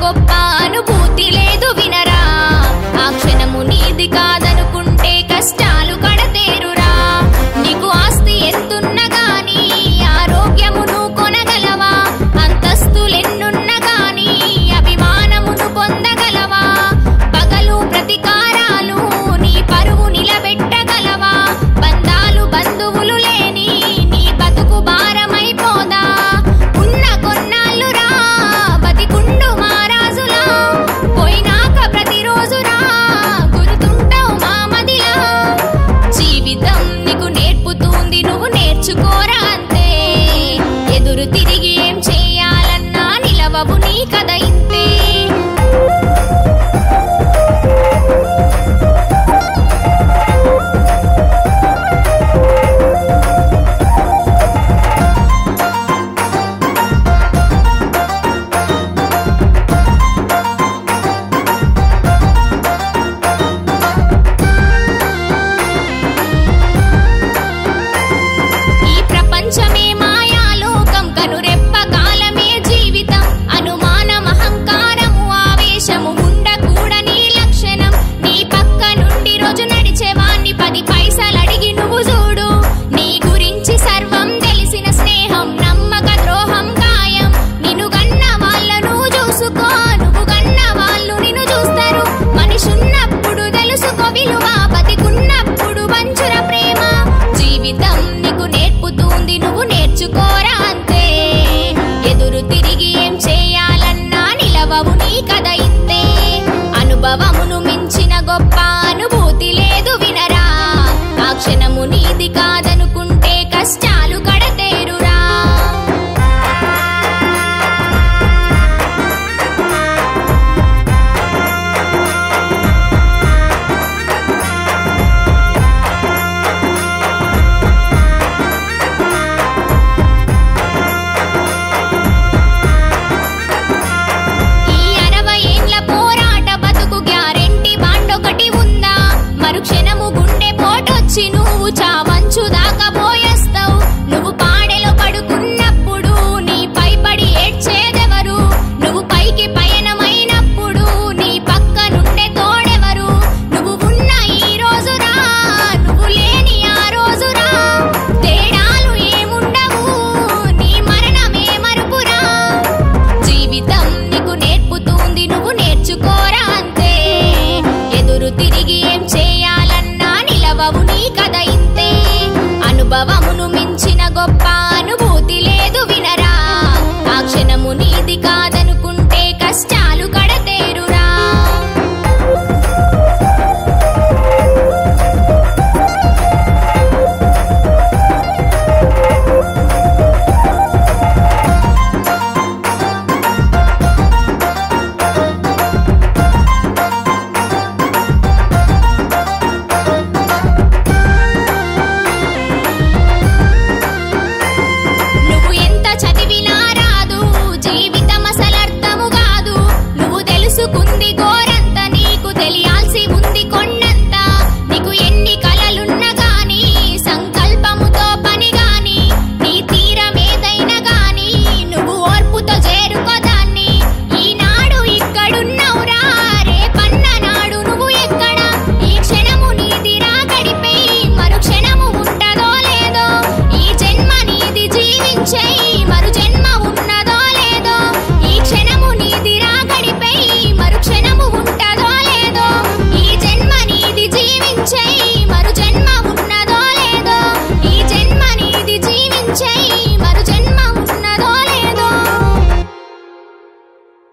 గొప్ప అనుభూతి లేదు వినరా ఆ క్షణము నీది కాదనుకుంటే కష్టాలు కడతేరురా నీకు ఆస్తి ఎంతున్నా గాని ఆరోగ్యమును కొనగలవా అంతస్తులెన్నున్నా గాని అభిమానమును పొందగలవా పగలు ప్రతీకారాలు నీ పరువు నిలబెట్టగలవా బంధాలు బంధువులు లేని నీ బతుకు భారమైపోదా ఉన్న కొన్నాళ్ళురా బతికుండు మారాజులా పోయినాక ప్రతిరోజురా గుర్తుంటావు మా మదిలా జీవితం నీకు నేర్పుతుంది నువ్వు నేర్చుకోరా అంతే ఎదురు తిరిగి ఏం చేయాలన్నా నిలవవు నీ కథ ఇంతే ఈ ప్రపంచమే మాయాలోకం కనురెప్ప కాలమే జీవితం అనుమానం అహంకారము ఆవేశము ఉండకూడని లక్షణం నీ పక్క నుండి రోజు నడిచేవాణ్ణి పది పైసలు అడిగి నువ్వు చూడు నీ గురించి సర్వం తెలిసిన స్నేహం నమ్మక ద్రోహం ఖాయం నిన్ను గన్న వాళ్ళను చూసుకో నువ్వు గన్న వాళ్ళు నిన్ను చూస్తారు మనిషున్నప్పుడు తెలుసుకో విలువ బతికున్నప్పుడు వంచుర ప్రేమ జీవితం నీకు నేర్పుతుంది నువ్వు నేర్చుకోరా అంతే ఎదురు తిరిగి ఏం చేయాలన్నా నిలవవు నీ కథ ఇంతే అనుభవమును మించిన గొప్ప అనుభూతి లేదు వినరా ఆ క్షణము నీది కాదని